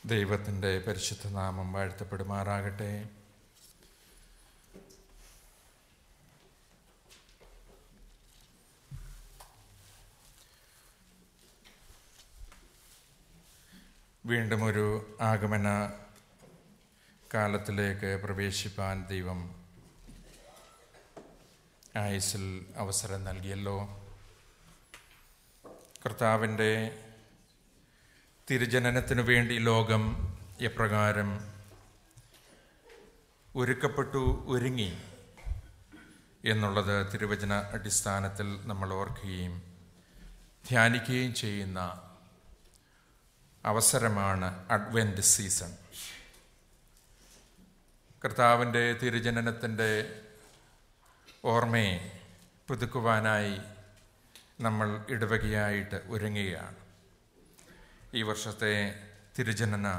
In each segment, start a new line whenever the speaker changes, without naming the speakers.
ദൈവത്തിൻ്റെ പരിശുദ്ധ നാമം വാഴ്ത്തപ്പെടുമാറാകട്ടെ വീണ്ടും ഒരു ആഗമന കാലത്തിലേക്ക് പ്രവേശിപ്പാൻ ദൈവം ആയുസിൽ അവസരം നൽകിയല്ലോ കർത്താവിൻ്റെ തിരുജനനത്തിനു വേണ്ടി ലോകം എപ്രകാരം ഒരുക്കപ്പെട്ടു ഒരുങ്ങി എന്നുള്ളത് തിരുവചന അടിസ്ഥാനത്തിൽ നമ്മൾ ഓർക്കുകയും ധ്യാനിക്കുകയും ചെയ്യുന്ന അവസരമാണ് അഡ്വെൻറ്റ് സീസൺ കർത്താവിൻ്റെ തിരുജനനത്തിൻ്റെ ഓർമ്മയെ പുതുക്കുവാനായി നമ്മൾ ഇടവകയായിട്ട് ഒരുങ്ങുകയാണ് ഈ വർഷത്തെ തിരുജനന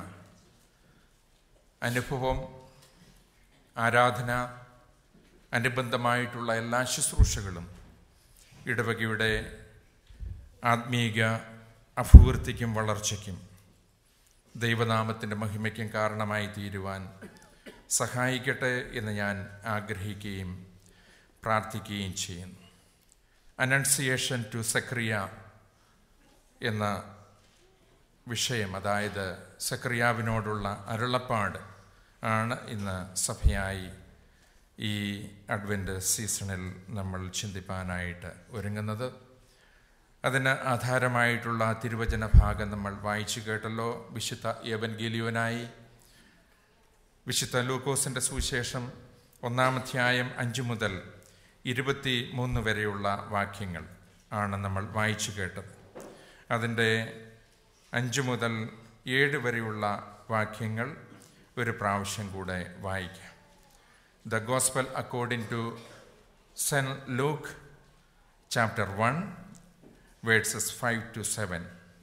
അനുഭവം ആരാധന അനുബന്ധമായിട്ടുള്ള എല്ലാ ശുശ്രൂഷകളും ഇടവകയുടെ ആത്മീക അഭിവൃദ്ധിക്കും വളർച്ചയ്ക്കും ദൈവനാമത്തിൻ്റെ മഹിമയ്ക്കും കാരണമായി തീരുവാൻ സഹായിക്കട്ടെ എന്ന് ഞാൻ ആഗ്രഹിക്കുകയും പ്രാർത്ഥിക്കുകയും ചെയ്യുന്നു അനൗൺസിയേഷൻ ടു സക്രിയ എന്ന വിഷയം അതായത് സക്രിയാവിനോടുള്ള അരുളപ്പാട് ആണ് ഇന്ന് സഭയായി ഈ അഡ്വൻ്റ് സീസണിൽ നമ്മൾ ചിന്തിപ്പാനായിട്ട് ഒരുങ്ങുന്നത് അതിന് ആധാരമായിട്ടുള്ള തിരുവചന ഭാഗം നമ്മൾ വായിച്ചു കേട്ടല്ലോ വിശുദ്ധ യവൻഗീലിയോനായി വിശുദ്ധ ലൂക്കോസിൻ്റെ സുവിശേഷം ഒന്നാമധ്യായം അഞ്ചു മുതൽ ഇരുപത്തി മൂന്ന് വരെയുള്ള വാക്യങ്ങൾ ആണ് നമ്മൾ വായിച്ചു കേട്ടത് അതിൻ്റെ അഞ്ചു മുതൽ ഏഴ് വരെയുള്ള വാക്യങ്ങൾ ഒരു പ്രാവശ്യം കൂടെ വായിക്കാം the gospel according to saint Luke chapter one verses five to seven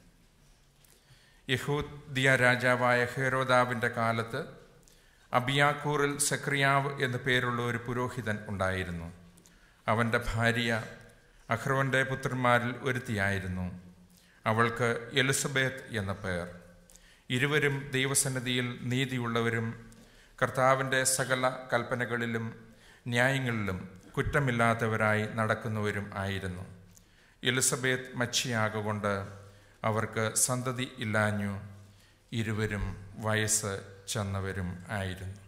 യഹൂദിയ രാജാവായ ഹേരോദാവിൻ്റെ കാലത്ത് അബിയാക്കൂറിൽ സക്രിയാവ് എന്നു പേരുള്ള ഒരു പുരോഹിതൻ ഉണ്ടായിരുന്നു അവൻ്റെ ഭാര്യ അഹ്റോൻ്റെ പുത്രന്മാരിൽ ഒരുത്തിയായിരുന്നു അവൾക്ക് എലിസബeth എന്ന പേർ ഇരുവരും ദൈവസന്നിധിയിൽ നീതിയുള്ളവരും കർത്താവിൻ്റെ സകല കൽപ്പനകളിലും ന്യായങ്ങളിലും കുറ്റമില്ലാത്തവരായി നടക്കുന്നവരും ആയിരുന്നു എലിസബeth മച്ചിയാകൊണ്ട് അവർക്ക് സന്തതി ഇല്ലാഞ്ഞു ഇരുവരും വയസ്സ് ചെന്നവരും ആയിരുന്നു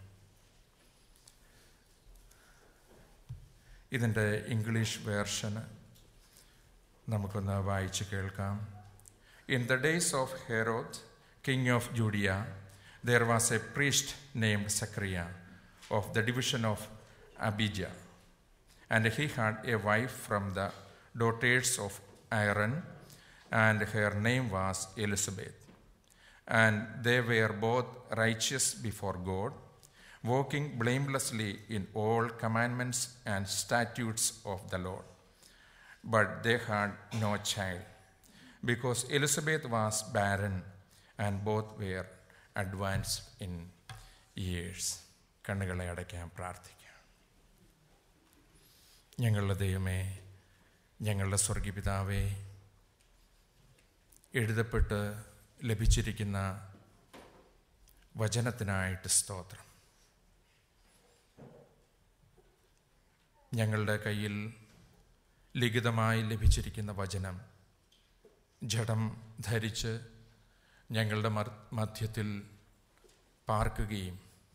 ഇതിൻ്റെ ഇംഗ്ലീഷ് വേർഷന് നമുക്കൊന്ന് വായിച്ച് കേൾക്കാം in the days of Herod king of Judea there was a priest named Zechariah of the division of Abijah and he had a wife from the daughters of Aaron and her name was എലിസബeth and they were both righteous before God, walking blamelessly in all commandments and statutes of the Lord. But they had no child, because Elizabeth was barren, and both were advanced in years. കണ്ണുകളെ അടയ്ക്കാൻ പ്രാർത്ഥിക്കാം ഞങ്ങളുടെ ദൈവമേ ഞങ്ങളുടെ സ്വർഗീപിതാവേ എഴുതപ്പെട്ട് ലഭിച്ചിരിക്കുന്ന വചനത്തിനായിട്ട് സ്തോത്രം ഞങ്ങളുടെ കയ്യിൽ ലിഖിതമായി ലഭിച്ചിരിക്കുന്ന വചനം ജഡം ധരിച്ച് ഞങ്ങളുടെ മധ്യത്തിൽ പാർക്കുകയും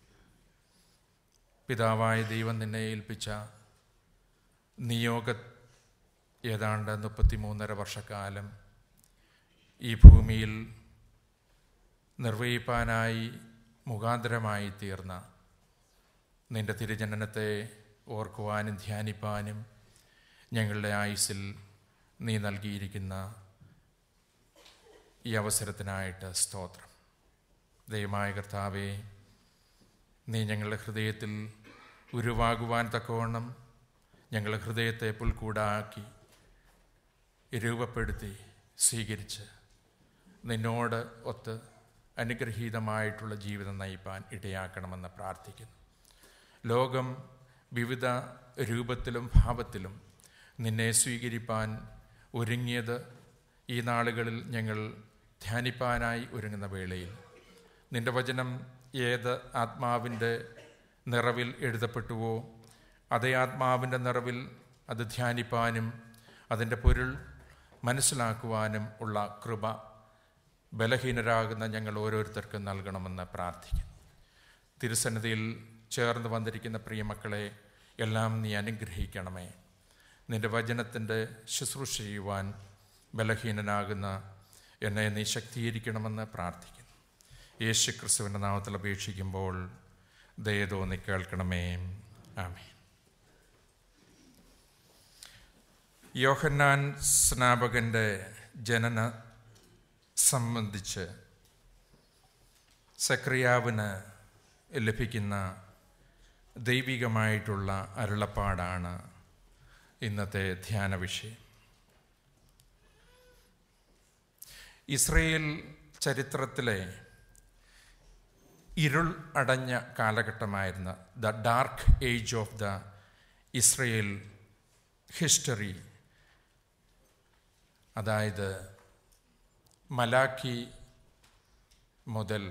പിതാവായ ദൈവം നിന്നെ ഏൽപ്പിച്ച നിയോഗ ഏതാണ്ട് മുപ്പത്തിമൂന്നര വർഷക്കാലം ഈ ഭൂമിയിൽ നിർവഹിപ്പാനായി മുഖാന്തരമായി തീർന്ന നിന്റെ തിരുജനനത്തെ ഓർക്കുവാനും ധ്യാനിപ്പാനും ഞങ്ങളുടെ ആയുസ്സിൽ നീ നൽകിയിരിക്കുന്ന ഈ അവസരത്തിനായിട്ട് സ്തോത്രം ദയമായ കർത്താവെ നീ ഞങ്ങളുടെ ഹൃദയത്തിൽ ഉരുവാകുവാൻ തക്കവണ്ണം ഞങ്ങളുടെ ഹൃദയത്തെ പുൽക്കൂടാക്കി രൂപപ്പെടുത്തി സ്വീകരിച്ച് നിന്നോട് ഒത്ത് അനുഗ്രഹീതമായിട്ടുള്ള ജീവിതം നയിപ്പാൻ ഇടയാക്കണമെന്ന് പ്രാർത്ഥിക്കുന്നു ലോകം വിവിധ രൂപത്തിലും ഭാവത്തിലും നിന്നെ സ്വീകരിപ്പാൻ ഒരുങ്ങിയത് ഈ നാളുകളിൽ ഞങ്ങൾ ധ്യാനിപ്പാനായി ഒരുങ്ങുന്ന വേളയിൽ നിന്റെ വചനം ഏത് ആത്മാവിൻ്റെ നിറവിൽ എഴുതപ്പെട്ടുവോ അതേ ആത്മാവിൻ്റെ നിറവിൽ അത് ധ്യാനിപ്പാനും അതിൻ്റെ പൊരുൾ മനസ്സിലാക്കുവാനും ഉള്ള കൃപ ബലഹീനരാകുന്ന ഞങ്ങൾ ഓരോരുത്തർക്കും നൽകണമെന്ന് പ്രാർത്ഥിക്കുന്നു തിരുസന്നിധിയിൽ ചേർന്ന് വന്നിരിക്കുന്ന പ്രിയമക്കളെ എല്ലാം നീ അനുഗ്രഹിക്കണമേ നിന്റെ വചനത്തിൻ്റെ ശുശ്രൂഷ ചെയ്യുവാൻ ബലഹീനനാകുന്ന എന്നെ നീ ശക്തീകരിക്കണമെന്ന് പ്രാർത്ഥിക്കുന്നു യേശു ക്രിസ്തുവിൻ്റെ നാമത്തിൽ അപേക്ഷിക്കുമ്പോൾ ദയതോ നീ കേൾക്കണമേ ആമേ യോഹന്നാൻ സ്നാപകൻ്റെ ജനന സംബന്ധിച്ച് സക്രിയാവിന് ലഭിക്കുന്ന ദൈവികമായിട്ടുള്ള അരുളപ്പാടാണ് ഇന്നത്തെ ധ്യാന വിഷയം ഇസ്രയേൽ ചരിത്രത്തിലെ ഇരുൾ അടഞ്ഞ കാലഘട്ടമായിരുന്ന the dark age of the Israel history അതായത് മലാഖി മുതൽ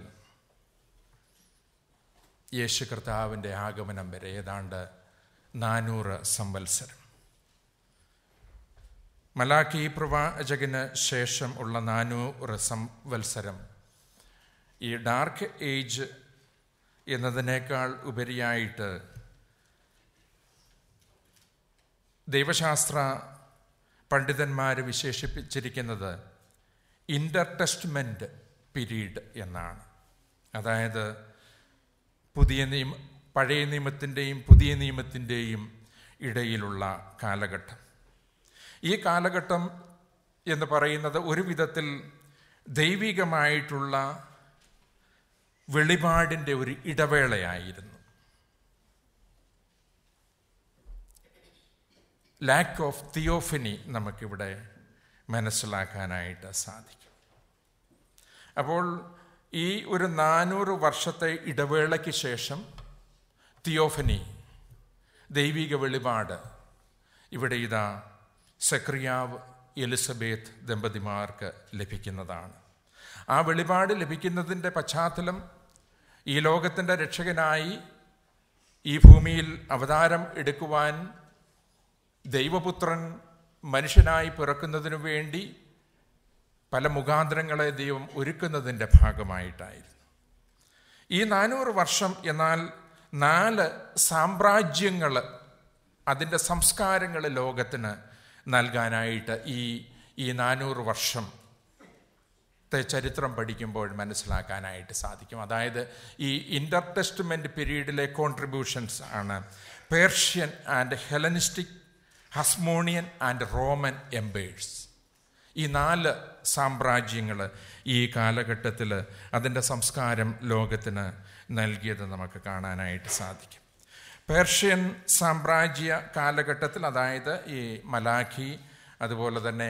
യേശു കർത്താവിൻ്റെ ആഗമനം വരെ ഏതാണ്ട് നാനൂറ് സംവത്സരം മലാഖി പ്രവാചകന് ശേഷം ഉള്ള നാനൂറ് സംവത്സരം ഈ ഡാർക്ക് ഏജ് എന്നതിനേക്കാൾ ഉപരിയായിട്ട് ദൈവശാസ്ത്ര പണ്ഡിതന്മാർ വിശേഷിപ്പിച്ചിരിക്കുന്നത് ഇൻ്റർ ടെസ്റ്റ്മെൻറ്റ് പീരീഡ് എന്നാണ് അതായത് പുതിയ നിയമ പഴയ നിയമത്തിൻ്റെയും പുതിയ നിയമത്തിൻ്റെയും ഇടയിലുള്ള കാലഘട്ടം ഈ കാലഘട്ടം എന്ന് പറയുന്നത് ഒരു വിധത്തിൽ ദൈവികമായിട്ടുള്ള വെളിപാടിൻ്റെ ഒരു ഇടവേളയായിരുന്നു ലാക്ക് ഓഫ് തിയോഫനി നമുക്കിവിടെ മനസ്സിലാക്കാനായിട്ട് സാധിക്കും അപ്പോൾ ഈ ഒരു നാനൂറ് വർഷത്തെ ഇടവേളയ്ക്ക് ശേഷം തിയോഫനി ദൈവിക വെളിപാട് ഇവിടെ ഇതാ സക്രിയാവ് എലിസബത്ത് ദമ്പതിമാർക്ക് ലഭിക്കുന്നതാണ് ആ വെളിപാട് ലഭിക്കുന്നതിൻ്റെ പശ്ചാത്തലം ഈ ലോകത്തിൻ്റെ രക്ഷകനായി ഈ ഭൂമിയിൽ അവതാരം എടുക്കുവാൻ ദൈവപുത്രൻ മനുഷ്യനായി പിറക്കുന്നതിനു വേണ്ടി പല മുഖാന്തരങ്ങളെ ദൈവം ഒരുക്കുന്നതിൻ്റെ ഭാഗമായിട്ടായിരുന്നു ഈ നാനൂറ് വർഷം എന്നാൽ നാല് സാമ്രാജ്യങ്ങൾ അതിൻ്റെ സംസ്കാരങ്ങൾ ലോകത്തിന് നൽകാനായിട്ട് ഈ ഈ നാനൂറ് വർഷം ചരിത്രം പഠിക്കുമ്പോൾ മനസ്സിലാക്കാനായിട്ട് സാധിക്കും അതായത് ഈ ഇൻ്റർ ടെസ്റ്റ്മെൻറ്റ് പീരീഡിലെ കോൺട്രിബ്യൂഷൻസ് ആണ് Persian and Hellenistic Hasmonean and Roman empires ഈ നാല് സാമ്രാജ്യങ്ങൾ ഈ കാലഘട്ടത്തിൽ അതിൻ്റെ സംസ്കാരം ലോകത്തിന് നൽകിയത് നമുക്ക് കാണാനായിട്ട് സാധിക്കും പേർഷ്യൻ സാമ്രാജ്യ കാലഘട്ടത്തിൽ അതായത് ഈ മലാഖി അതുപോലെ തന്നെ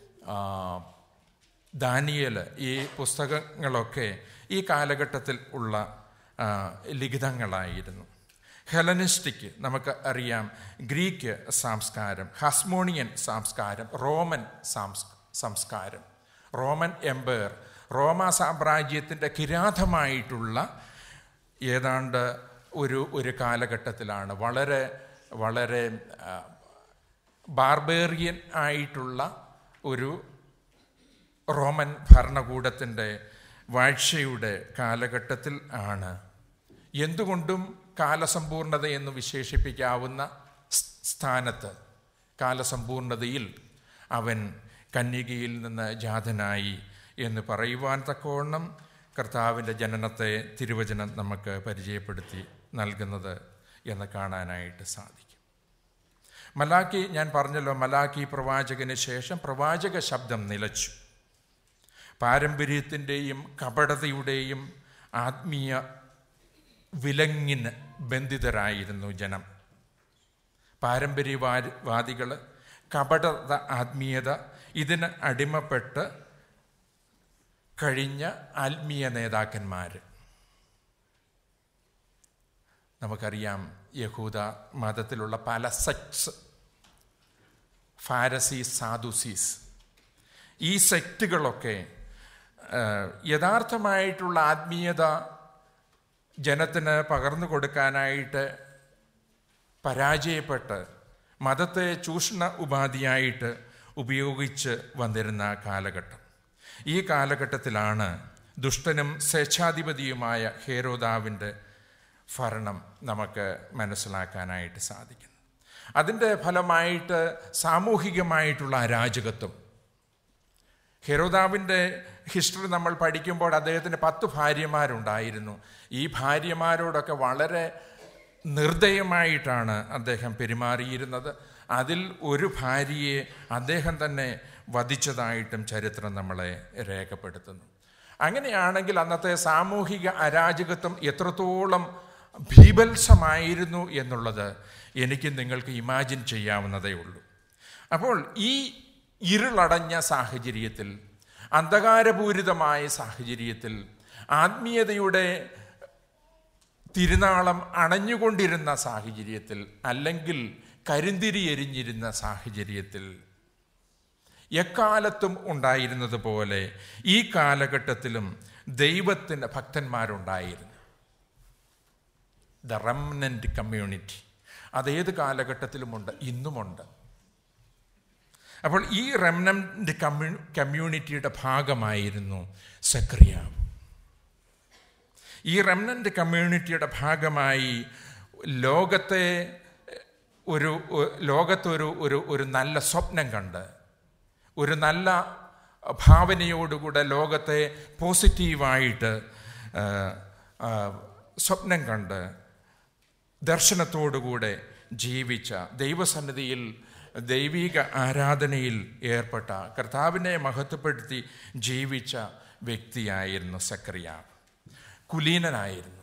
ദാനിയൽ ഈ പുസ്തകങ്ങളൊക്കെ ഈ കാലഘട്ടത്തിൽ ഉള്ള ലിഖിതങ്ങളായിരുന്നു ഹെലനിസ്റ്റിക് നമുക്ക് അറിയാം ഗ്രീക്ക് സംസ്കാരം ഹസ്മോണിയൻ സംസ്കാരം റോമൻ സംസ്കാരം റോമൻ എംപയർ റോമ സാമ്രാജ്യത്തിൻ്റെ കിരാതമായിട്ടുള്ള ഏതാണ്ട് ഒരു ഒരു കാലഘട്ടത്തിലാണ് വളരെ വളരെ ബാർബേറിയൻ ആയിട്ടുള്ള ഒരു റോമൻ ഭരണകൂടത്തിൻ്റെ വാഴ്ചയുടെ കാലഘട്ടത്തിൽ ആണ് എന്തുകൊണ്ടും കാലസമ്പൂർണത എന്ന് വിശേഷിപ്പിക്കാവുന്ന സ്ഥാനത്ത് കാലസമ്പൂർണതയിൽ അവൻ കന്യകയിൽ നിന്ന് ജാതനായി എന്ന് പറയുവാൻ തക്കവണ്ണം കർത്താവിൻ്റെ ജനനത്തെ തിരുവചനം നമുക്ക് പരിചയപ്പെടുത്തി നൽകുന്നത് എന്ന് കാണാനായിട്ട് സാധിക്കും മലാക്കി ഞാൻ പറഞ്ഞല്ലോ മലാക്കി പ്രവാചകന് ശേഷം പ്രവാചക ശബ്ദം നിലച്ചു പാരമ്പര്യത്തിൻ്റെയും കപടതയുടെയും ആത്മീയ വിലങ്ങിന് ബന്ധിതരായിരുന്നു ജനം പാരമ്പര്യവാദികൾ കപടത ആത്മീയത ഇതിന് അടിമപ്പെട്ട് കഴിഞ്ഞ ആത്മീയ നേതാക്കന്മാർ നമുക്കറിയാം യഹൂദ മതത്തിലുള്ള പല സെക്ട്സ് ഫാരസീസ് സാദുസീസ് ഈ സെക്റ്റുകളൊക്കെ ഏഹ്, യഥാർത്ഥമായിട്ടുള്ള ആത്മീയത ജനത്തിന് പകർന്നു കൊടുക്കാനായിട്ട് പരാജയപ്പെട്ട് മതത്തെ ചൂഷണ ഉപാധിയായിട്ട് ഉപയോഗിച്ച് വന്നിരുന്ന കാലഘട്ടം ഈ കാലഘട്ടത്തിലാണ് ദുഷ്ടനും സ്വേച്ഛാധിപതിയുമായ ഹേരോദാവിൻ്റെ ഭരണം നമുക്ക് മനസ്സിലാക്കാനായിട്ട് സാധിക്കുന്നത് അതിൻ്റെ ഫലമായിട്ട് സാമൂഹികമായിട്ടുള്ള അരാജകത്വം ഹെരോദാവിൻ്റെ ഹിസ്റ്ററി നമ്മൾ പഠിക്കുമ്പോൾ അദ്ദേഹത്തിന് പത്ത് ഭാര്യമാരുണ്ടായിരുന്നു ഈ ഭാര്യമാരോടൊക്കെ വളരെ നിർദ്ദയമായിട്ടാണ് അദ്ദേഹം പെരുമാറിയിരുന്നത് അതിൽ ഒരു ഭാര്യയെ അദ്ദേഹം തന്നെ വധിച്ചതായിട്ടും ചരിത്രം നമ്മളെ രേഖപ്പെടുത്തുന്നു അങ്ങനെയാണെങ്കിൽ അന്നത്തെ സാമൂഹിക അരാജകത്വം എത്രത്തോളം ഭീഭത്സമായിരുന്നു എന്നുള്ളത് എനിക്ക് നിങ്ങൾക്ക് ഇമാജിൻ ചെയ്യാവുന്നതേ ഉള്ളൂ അപ്പോൾ ഈ ഇരുളടഞ്ഞ സാഹചര്യത്തിൽ അന്ധകാരപൂരിതമായ സാഹചര്യത്തിൽ ആത്മീയതയുടെ തിരുനാളം അണഞ്ഞുകൊണ്ടിരുന്ന സാഹചര്യത്തിൽ അല്ലെങ്കിൽ കരിന്തിരി എരിഞ്ഞിരുന്ന സാഹചര്യത്തിൽ എക്കാലത്തും ഉണ്ടായിരുന്നത് പോലെ ഈ കാലഘട്ടത്തിലും ദൈവത്തിൻ്റെ ഭക്തന്മാരുണ്ടായിരുന്നു ദ റംനൻ്റ് കമ്മ്യൂണിറ്റി അതേത് കാലഘട്ടത്തിലുമുണ്ട് ഇന്നുമുണ്ട് അപ്പോൾ ഈ റെമനൻ്റ് കമ്മ്യൂ കമ്മ്യൂണിറ്റിയുടെ ഭാഗമായിരുന്നു സക്രിയാവ് ഈ റെമനൻ്റ് കമ്മ്യൂണിറ്റിയുടെ ഭാഗമായി ലോകത്തെ ഒരു ലോകത്തൊരു ഒരു ഒരു നല്ല സ്വപ്നം കണ്ട് ഒരു നല്ല ഭാവനയോടുകൂടെ ലോകത്തെ പോസിറ്റീവായിട്ട് ആ, ആ, സ്വപ്നം കണ്ട് ദർശനത്തോടുകൂടെ ജീവിച്ച ദൈവസന്നിധിയിൽ ദൈവിക ആരാധനയിൽ ഏർപ്പെട്ട കർത്താവിനെ മഹത്വപ്പെടുത്തി ജീവിച്ച വ്യക്തിയായിരുന്നു സക്രിയാവ് കുലീനനായിരുന്നു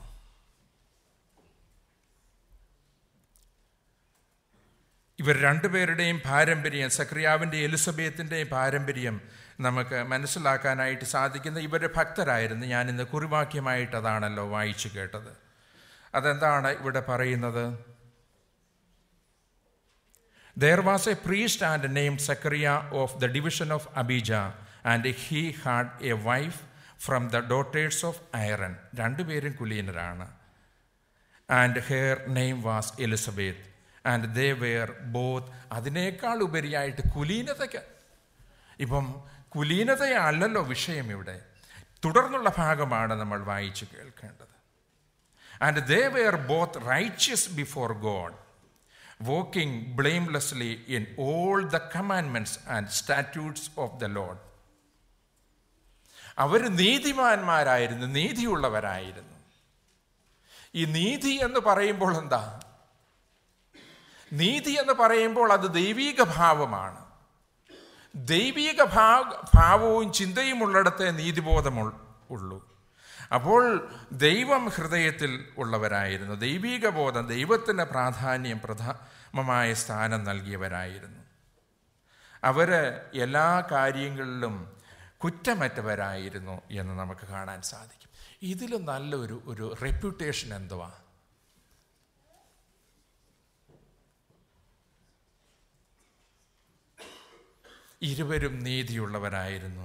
ഇവർ രണ്ടുപേരുടെയും പാരമ്പര്യം സക്രിയാവിൻ്റെ എലിസബത്തിൻ്റെയും പാരമ്പര്യം നമുക്ക് മനസ്സിലാക്കാനായിട്ട് സാധിക്കുന്ന ഇവർ ഭക്തരായിരുന്നു ഞാൻ ഇന്ന് കുറിവാക്യമായിട്ട് അതാണല്ലോ വായിച്ചു കേട്ടത് അതെന്താണ് ഇവിടെ പറയുന്നത് There was a priest and named Zechariah of the division of Abijah, and he had a wife from the daughters of Aaron. രണ്ടുപേരും കുലീനരാണ് and her name was Elizabeth and they were both അതിനേക്കാൾ ഉപരിയായിട്ട് കുലീനതയ്ക്ക് ഇപ്പം കുലീനതയല്ലല്ലോ വിഷയം ഇവിടെ തുടർന്നുള്ള ഭാഗമാണ് നമ്മൾ വായിച്ചു കേൾക്കേണ്ടത് and they were both righteous before God walking blamelessly in all the commandments and statutes of the Lord. അവർ നീതിമാന്മാരായിരുന്നു നീതിയുള്ളവരായിരുന്നു ഈ നീതി എന്ന് പറയുമ്പോൾ എന്താ നീതി എന്ന് പറയുമ്പോൾ അത് ദൈവീക ഭാവമാണ് ദൈവീക ഭാവ ഭാവവും ചിന്തയും ഉള്ളിടത്തെ നീതിബോധമു ഉള്ളൂ അപ്പോൾ ദൈവം ഹൃദയത്തിൽ ഉള്ളവരായിരുന്നു ദൈവീക ബോധം ദൈവത്തിന് പ്രാധാന്യം പ്രഥമമായ സ്ഥാനം നൽകിയവരായിരുന്നു അവർ എല്ലാ കാര്യങ്ങളിലും കുറ്റമറ്റവരായിരുന്നു എന്ന് നമുക്ക് കാണാൻ സാധിക്കും ഇതിൽ നല്ലൊരു ഒരു റെപ്യൂട്ടേഷൻ എന്തുവാ ഇരുവരും നീതിയുള്ളവരായിരുന്നു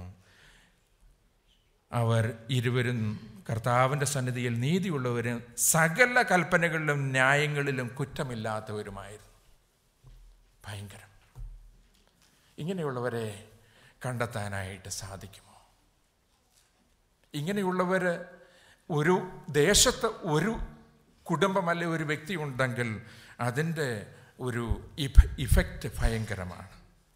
അവർ ഇരുവരും കർത്താവിൻ്റെ സന്നിധിയിൽ നീതിയുള്ളവരും സകല കൽപ്പനകളിലും ന്യായങ്ങളിലും കുറ്റമില്ലാത്തവരുമായിരുന്നു ഭയങ്കരം ഇങ്ങനെയുള്ളവരെ കണ്ടെത്താനായിട്ട് സാധിക്കുമോ ഇങ്ങനെയുള്ളവർ ഒരു ദേശത്ത് ഒരു കുടുംബമല്ല ഒരു വ്യക്തി ഉണ്ടെങ്കിൽ അതിൻ്റെ ഒരു ഇഫ ഇഫക്റ്റ് ഭയങ്കരമാണ്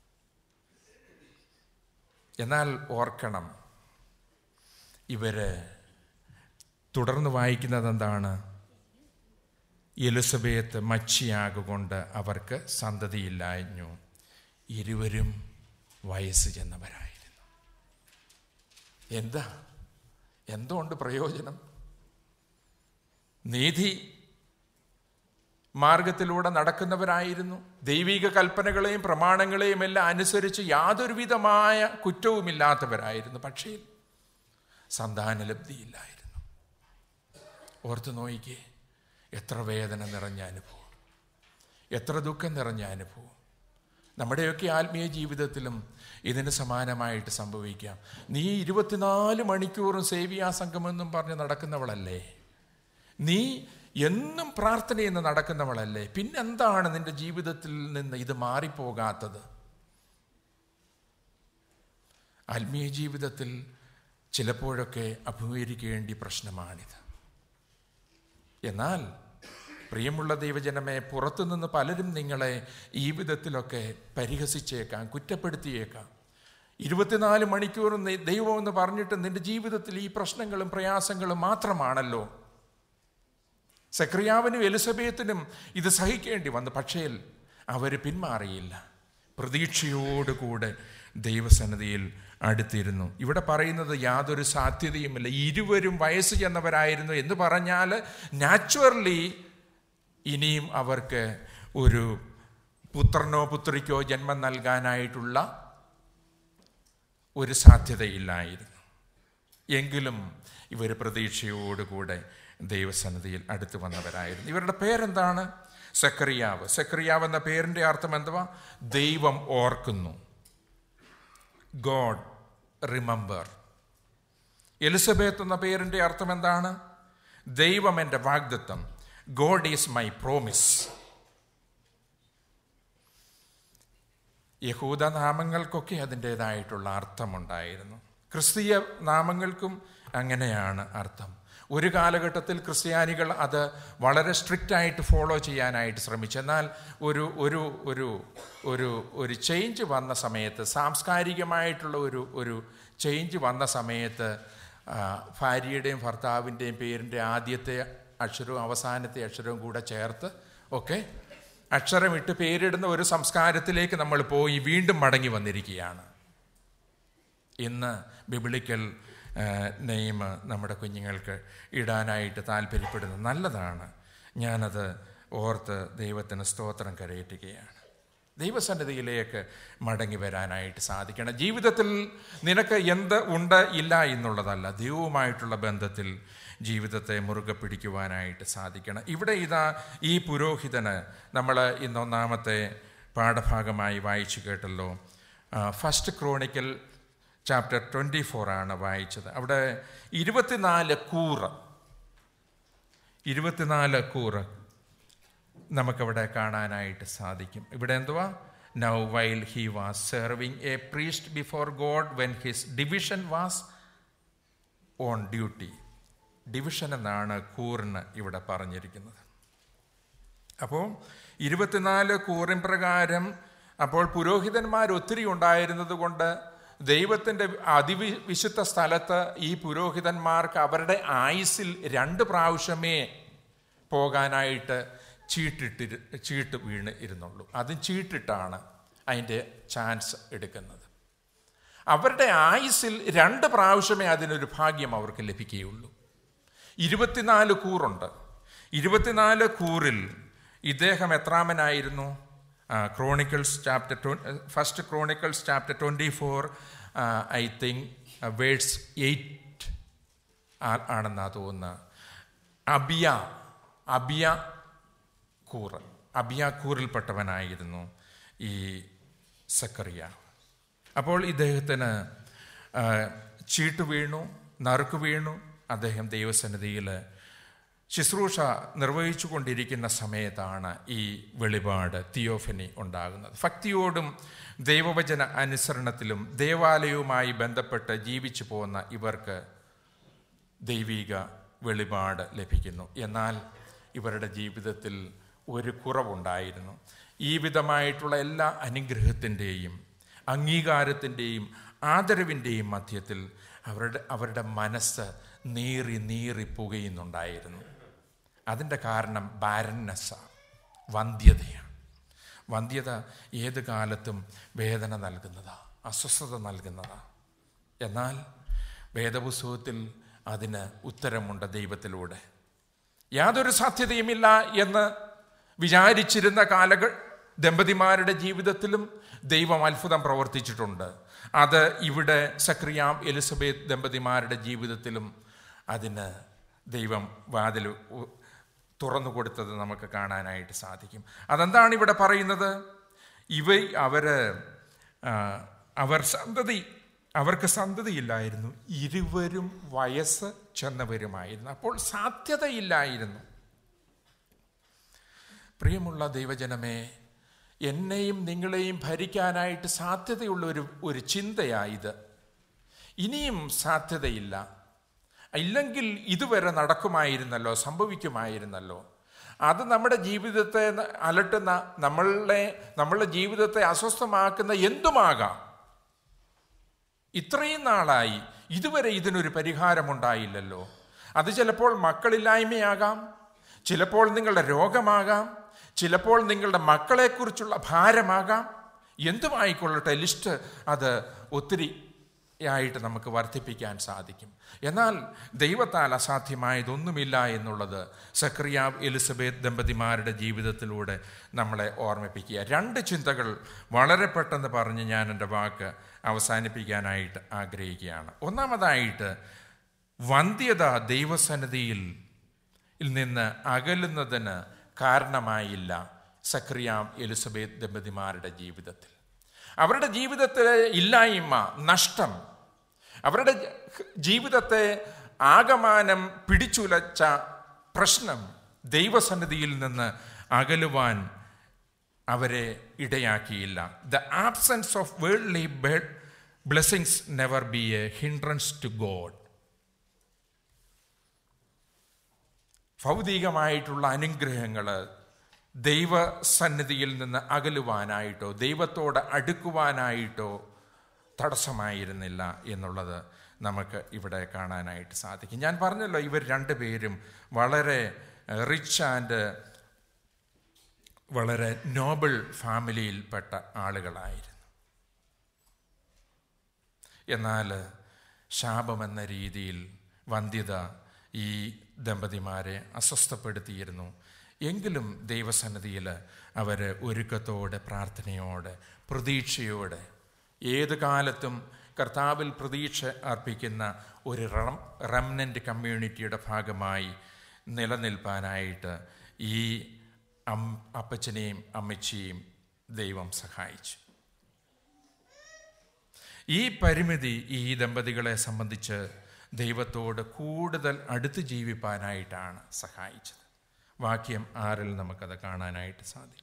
എന്നാൽ ഓർക്കണം ഇവര് തുടർന്ന് വായിക്കുന്നത് എന്താണ് എലിസബത്ത് മച്ചിയാകൊണ്ട് അവർക്ക് സന്തതിയില്ലാഞ്ഞു ഇരുവരും വയസ്സ് ചെന്നവരായിരുന്നു എന്താ എന്തുകൊണ്ട് പ്രയോജനം നീതി മാർഗത്തിലൂടെ നടക്കുന്നവരായിരുന്നു ദൈവിക കൽപ്പനകളെയും പ്രമാണങ്ങളെയും എല്ലാം അനുസരിച്ച് യാതൊരുവിധമായ കുറ്റവുമില്ലാത്തവരായിരുന്നു പക്ഷേ സന്താനലബ്ധിയില്ലായിരുന്നു ഓർത്തു നോയിക്കേ എത്ര വേദന നിറഞ്ഞ അനുഭവം എത്ര ദുഃഖം നിറഞ്ഞ അനുഭവം നമ്മുടെയൊക്കെ ആത്മീയ ജീവിതത്തിലും ഇതിന് സമാനമായിട്ട് സംഭവിക്കാം നീ ഇരുപത്തിനാല് മണിക്കൂറും സേവിയാ സംഘമെന്നും പറഞ്ഞ് നടക്കുന്നവളല്ലേ നീ എന്നും പ്രാർത്ഥനയെന്ന് നടക്കുന്നവളല്ലേ പിന്നെന്താണ് നിന്റെ ജീവിതത്തിൽ നിന്ന് ഇത് മാറിപ്പോകാത്തത് ആത്മീയ ജീവിതത്തിൽ ചിലപ്പോഴൊക്കെ അഭിമുഖീകരിക്കേണ്ട പ്രശ്നമാണിത് എന്നാൽ പ്രിയമുള്ള ദൈവജനമേ പുറത്തുനിന്ന് പലരും നിങ്ങളെ ഈ വിധത്തിലൊക്കെ പരിഹസിച്ചേക്കാം കുറ്റപ്പെടുത്തിയേക്കാം ഇരുപത്തിനാല് മണിക്കൂർ ദൈവം എന്ന് പറഞ്ഞിട്ട് നിന്റെ ജീവിതത്തിൽ ഈ പ്രശ്നങ്ങളും പ്രയാസങ്ങളും മാത്രമാണല്ലോ സക്രിയാവിനും എലിസബത്തിനും ഇത് സഹിക്കേണ്ടി വന്നു പക്ഷേ അവർ പിന്മാറിയില്ല പ്രതീക്ഷയോടുകൂടെ ദൈവസന്നിധിയിൽ അടുത്തിരുന്നു ഇവിടെ പറയുന്നത് യാതൊരു സാധ്യതയുമില്ല ഇരുവരും വയസ്സ് ചെന്നവരായിരുന്നു എന്ന് പറഞ്ഞാൽ നാച്ചുറലി ഇനിയും അവർക്ക് ഒരു പുത്രനോ പുത്രിക്കോ ജന്മം നൽകാനായിട്ടുള്ള ഒരു സാധ്യതയില്ലായിരുന്നു എങ്കിലും ഇവർ പ്രതീക്ഷയോടുകൂടെ ദൈവസന്നിധിയിൽ അടുത്തു വന്നവരായിരുന്നു ഇവരുടെ പേരെന്താണ് സെക്രിയാവ് സെക്രിയാവ് എന്ന പേരിൻ്റെ അർത്ഥം എന്തുവാ ദൈവം ഓർക്കുന്നു ഗോഡ് റിമംബർ എലിസബത്ത് എന്ന പേരിൻ്റെ അർത്ഥം എന്താണ് ദൈവം എൻ്റെ വാഗ്ദത്വം ഗോഡ് ഈസ് മൈ പ്രോമിസ് യഹൂദ നാമങ്ങൾക്കൊക്കെ അതിൻ്റെതായിട്ടുള്ള അർത്ഥമുണ്ടായിരുന്നു ക്രിസ്തീയ നാമങ്ങൾക്കും അങ്ങനെയാണ് അർത്ഥം ഒരു കാലഘട്ടത്തിൽ ക്രിസ്ത്യാനികൾ അത് വളരെ സ്ട്രിക്റ്റ് ആയിട്ട് ഫോളോ ചെയ്യാനായിട്ട് ശ്രമിച്ചു എന്നാൽ ഒരു ഒരു ഒരു ഒരു ഒരു ചേഞ്ച് വന്ന സമയത്ത് സാംസ്കാരികമായിട്ടുള്ള ഒരു ഒരു ചേഞ്ച് വന്ന സമയത്ത് ഭാര്യയുടെയും ഭർത്താവിൻ്റെയും പേരിൻ്റെ ആദ്യത്തെ അക്ഷരവും അവസാനത്തെ അക്ഷരവും കൂടെ ചേർത്ത് ഒക്കെ അക്ഷരമിട്ട് പേരിടുന്ന ഒരു സംസ്കാരത്തിലേക്ക് നമ്മൾ പോയി വീണ്ടും മടങ്ങി വന്നിരിക്കുകയാണ് ഇന്ന് ബിബിളിക്കൽ നെയിം നമ്മുടെ കുഞ്ഞുങ്ങൾക്ക് ഇടാനായിട്ട് താല്പര്യപ്പെടുന്നു നല്ലതാണ് ഞാനത് ഓർത്ത് ദൈവത്തിന് സ്തോത്രം കരയറ്റുകയാണ് ദൈവസന്നിധിയിലേക്ക് മടങ്ങി വരാനായിട്ട് സാധിക്കണം ജീവിതത്തിൽ നിനക്ക് എന്ത് ഉണ്ട് ഇല്ല എന്നുള്ളതല്ല ദൈവവുമായിട്ടുള്ള ബന്ധത്തിൽ ജീവിതത്തെ മുറുകെ പിടിക്കുവാനായിട്ട് സാധിക്കണം ഇവിടെ ഇതാ ഈ പുരോഹിതന് നമ്മൾ ഇന്നൊന്നാമത്തെ പാഠഭാഗമായി വായിച്ചു കേട്ടല്ലോ ഫസ്റ്റ് ക്രോണിക്കൽ ചാപ്റ്റർ ട്വൻറ്റി ആണ് വായിച്ചത് അവിടെ ഇരുപത്തിനാല് കൂറ് ഇരുപത്തിനാല് കൂറ് നമുക്കവിടെ കാണാനായിട്ട് സാധിക്കും ഇവിടെ എന്തുവാ now while he was serving a priest before God when his division was on duty division എന്നാണ് കൂറിന് ഇവിടെ പറഞ്ഞിരിക്കുന്നത് അപ്പോൾ ഇരുപത്തിനാല് കൂറിൻ പ്രകാരം അപ്പോൾ പുരോഹിതന്മാർ ഒത്തിരി ഉണ്ടായിരുന്നത് കൊണ്ട് ദൈവത്തിൻ്റെ അതിവി വിശുദ്ധ സ്ഥലത്ത് ഈ പുരോഹിതന്മാർക്ക് അവരുടെ ആയുസിൽ രണ്ട് പ്രാവശ്യമേ പോകാനായിട്ട് ചീട്ടിട്ട് ചീട്ട് വീണ് ഇരുന്നുള്ളൂ അതും ചീട്ടിട്ടാണ് അതിൻ്റെ ചാൻസ് എടുക്കുന്നത് അവരുടെ ആയുസിൽ രണ്ട് പ്രാവശ്യമേ അതിനൊരു ഭാഗ്യം അവർക്ക് ലഭിക്കുകയുള്ളൂ ഇരുപത്തിനാല് കൂറുണ്ട് ഇരുപത്തിനാല് കൂറിൽ ഇദ്ദേഹം എത്രാമനായിരുന്നു Chronicles chapter first Chronicles chapter twenty four I think verse eight ആണെന്നാ തോന്നുന്നത് അബിയ അബിയ കൂറ് അബിയ കൂറിൽപ്പെട്ടവനായിരുന്നു ഈ സക്കറിയ അപ്പോൾ ഇദ്ദേഹത്തിന് ചീട്ട് വീണു നറുക്ക് വീണു അദ്ദേഹം ദൈവസന്നിധിയിൽ ശുശ്രൂഷ നിർവഹിച്ചു കൊണ്ടിരിക്കുന്ന സമയത്താണ് ഈ വെളിപാട് തിയോഫനി ഉണ്ടാകുന്നത് ഭക്തിയോടും ദൈവവചന അനുസരണത്തിലും ദേവാലയവുമായി ബന്ധപ്പെട്ട് ജീവിച്ചു പോകുന്ന ഇവർക്ക് ദൈവിക വെളിപാട് ലഭിക്കുന്നു എന്നാൽ ഇവരുടെ ജീവിതത്തിൽ ഒരു കുറവുണ്ടായിരുന്നു ഈ വിധമായിട്ടുള്ള എല്ലാ അനുഗ്രഹത്തിൻ്റെയും അംഗീകാരത്തിൻ്റെയും ആദരവിൻ്റെയും മധ്യത്തിൽ അവരുടെ അവരുടെ മനസ്സ് നീറി നീറി പുകയുന്നുണ്ടായിരുന്നു അതിൻ്റെ കാരണം ബാരന്നസ്സാണ് വന്ധ്യതയാണ് വന്ധ്യത ഏത് കാലത്തും വേദന നൽകുന്നതാണ് അസ്വസ്ഥത നൽകുന്നതാണ് എന്നാൽ വേദപുസ്തകത്തിൽ അതിന് ഉത്തരമുണ്ട് ദൈവത്തിലൂടെ യാതൊരു സാധ്യതയുമില്ല എന്ന് വിചാരിച്ചിരുന്ന കാലകൾ ദമ്പതിമാരുടെ ജീവിതത്തിലും ദൈവം അത്ഭുതം പ്രവർത്തിച്ചിട്ടുണ്ട് അത് ഇവിടെ സക്രിയാം എലിസബത്ത് ദമ്പതിമാരുടെ ജീവിതത്തിലും അതിന് ദൈവം വാതിൽ തുറന്നു കൊടുത്തത് നമുക്ക് കാണാനായിട്ട് സാധിക്കും അതെന്താണ് ഇവിടെ പറയുന്നത് ഇവ അവര് ആ, അവർ സന്തതി അവർക്ക് സന്തതിയില്ലായിരുന്നു ഇരുവരും വയസ്സ് ചെന്നവരുമായിരുന്നു അപ്പോൾ സാധ്യതയില്ലായിരുന്നു പ്രിയമുള്ള ദൈവജനമേ എന്നെയും നിങ്ങളെയും ഭരിക്കാനായിട്ട് സാധ്യതയുള്ള ഒരു ഒരു ചിന്തയായത് ഇനിയും സാധ്യതയില്ല ഇല്ലെങ്കിൽ ഇതുവരെ നടക്കുമായിരുന്നല്ലോ സംഭവിക്കുമായിരുന്നല്ലോ അത് നമ്മുടെ ജീവിതത്തെ അലട്ടുന്ന നമ്മളുടെ നമ്മളുടെ ജീവിതത്തെ അസ്വസ്ഥമാക്കുന്ന എന്തുമാകാം ഇത്രയും നാളായി ഇതുവരെ ഇതിനൊരു പരിഹാരമുണ്ടായില്ലല്ലോ അത് ചിലപ്പോൾ മക്കളില്ലായ്മയാകാം ചിലപ്പോൾ നിങ്ങളുടെ രോഗമാകാം ചിലപ്പോൾ നിങ്ങളുടെ മക്കളെക്കുറിച്ചുള്ള ഭാരമാകാം എന്തുമായിക്കൊള്ളട്ടെ ലിസ്റ്റ് അത് ഒത്തിരി ആയിട്ട് നമുക്ക് വർദ്ധിപ്പിക്കാൻ സാധിക്കും എന്നാൽ ദൈവത്താൽ അസാധ്യമായതൊന്നുമില്ല എന്നുള്ളത് സക്രിയാവ് എലിസബത്ത് ദമ്പതിമാരുടെ ജീവിതത്തിലൂടെ നമ്മളെ ഓർമ്മിപ്പിക്കുക രണ്ട് ചിന്തകൾ വളരെ പെട്ടെന്ന് പറഞ്ഞ് ഞാൻ എൻ്റെ വാക്ക് അവസാനിപ്പിക്കാനായിട്ട് ആഗ്രഹിക്കുകയാണ് ഒന്നാമതായിട്ട് വന്ധ്യത ദൈവസന്നിധിയിൽ നിന്ന് അകലുന്നതിന് കാരണമായില്ല സക്രിയാം എലിസബത്ത് ദമ്പതിമാരുടെ ജീവിതത്തിൽ അവരുടെ ജീവിതത്തിലെ ഇല്ലായ്മ നഷ്ടം അവരുടെ ജീവിതത്തെ ആകമാനം പിടിച്ചുലച്ച പ്രശ്നം ദൈവസന്നിധിയിൽ നിന്ന് അകലുവാൻ അവരെ ഇടയാക്കിയില്ല the absence of worldly blessings never be a hindrance to God ഭൗതികമായിട്ടുള്ള അനുഗ്രഹങ്ങൾ ദൈവസന്നിധിയിൽ നിന്ന് അകലുവാനായിട്ടോ ദൈവത്തോട് അടുക്കുവാനായിട്ടോ തടസ്സമായിരുന്നില്ല എന്നുള്ളത് നമുക്ക് ഇവിടെ കാണാനായിട്ട് സാധിക്കും ഞാൻ പറഞ്ഞല്ലോ ഇവർ രണ്ടുപേരും വളരെ റിച്ച് ആൻഡ് വളരെ നോബിൾ ഫാമിലിയിൽപ്പെട്ട ആളുകളായിരുന്നു എന്നാൽ ശാപമെന്ന രീതിയിൽ വന്ധ്യത ഈ ദമ്പതിമാരെ അസ്വസ്ഥപ്പെടുത്തിയിരുന്നു എങ്കിലും ദൈവസന്നിധിയിൽ അവർ ഒരുക്കത്തോടെ പ്രാർത്ഥനയോടെ പ്രതീക്ഷയോടെ ഏത് കാലത്തും കർത്താവിൽ പ്രതീക്ഷ അർപ്പിക്കുന്ന ഒരു റം റംനൻ്റ് കമ്മ്യൂണിറ്റിയുടെ ഭാഗമായി നിലനിൽപ്പാനായിട്ട് ഈ അം അപ്പച്ചനെയും അമ്മച്ചിയെയും ദൈവം സഹായിച്ചു ഈ പരിമിതി ഈ ദമ്പതികളെ സംബന്ധിച്ച് ദൈവത്തോട് കൂടുതൽ അടുത്ത് ജീവിപ്പാനായിട്ടാണ് സഹായിച്ചത് വാക്യം ആറിൽ നമുക്കത് കാണാനായിട്ട് സാധിക്കും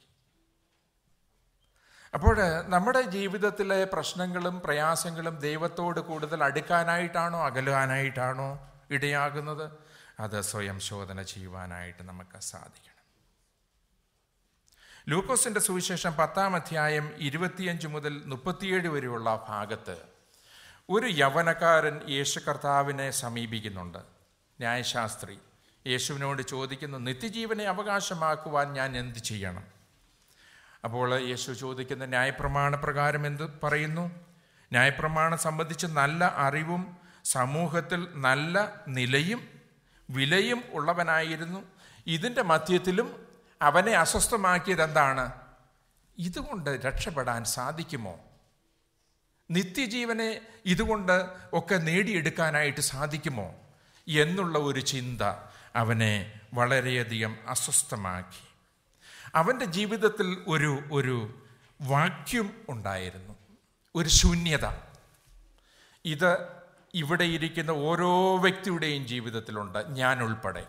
അപ്പോൾ നമ്മുടെ ജീവിതത്തിലെ പ്രശ്നങ്ങളും പ്രയാസങ്ങളും ദൈവത്തോട് കൂടുതൽ അടുക്കാനായിട്ടാണോ അകലാനായിട്ടാണോ ഇടയാകുന്നത് അത് സ്വയം ശോധന ചെയ്യുവാനായിട്ട് നമുക്ക് സാധിക്കണം ലൂക്കോസിന്റെ സുവിശേഷം പത്താം അധ്യായം ഇരുപത്തിയഞ്ച് മുതൽ മുപ്പത്തിയേഴ് വരെയുള്ള ഭാഗത്ത് ഒരു യവനക്കാരൻ യേശു കർത്താവിനെ സമീപിക്കുന്നുണ്ട് ന്യായശാസ്ത്രി യേശുവിനോട് ചോദിക്കുന്നു നിത്യജീവനെ അവകാശമാക്കുവാൻ ഞാൻ എന്ത് ചെയ്യണം അപ്പോൾ യേശു ചോദിക്കുന്ന ന്യായപ്രമാണ പ്രകാരം എന്ത് പറയുന്നു ന്യായപ്രമാണം സംബന്ധിച്ച് നല്ല അറിവും സമൂഹത്തിൽ നല്ല നിലയും വിലയും ഉള്ളവനായിരുന്നു ഇതിൻ്റെ മധ്യത്തിലും അവനെ അസ്വസ്ഥമാക്കിയത് എന്താണ് ഇതുകൊണ്ട് രക്ഷപ്പെടാൻ സാധിക്കുമോ നിത്യജീവനെ ഇതുകൊണ്ട് ഒക്കെ നേടിയെടുക്കാനായിട്ട് സാധിക്കുമോ എന്നുള്ള ഒരു ചിന്ത അവനെ വളരെയധികം അസ്വസ്ഥമാക്കി അവൻ്റെ ജീവിതത്തിൽ ഒരു ഒരു വാക്യം ഉണ്ടായിരുന്നു ഒരു ശൂന്യത ഇത് ഇവിടെ ഇരിക്കുന്ന ഓരോ വ്യക്തിയുടെയും ജീവിതത്തിലുണ്ട് ഞാൻ ഉൾപ്പെടെ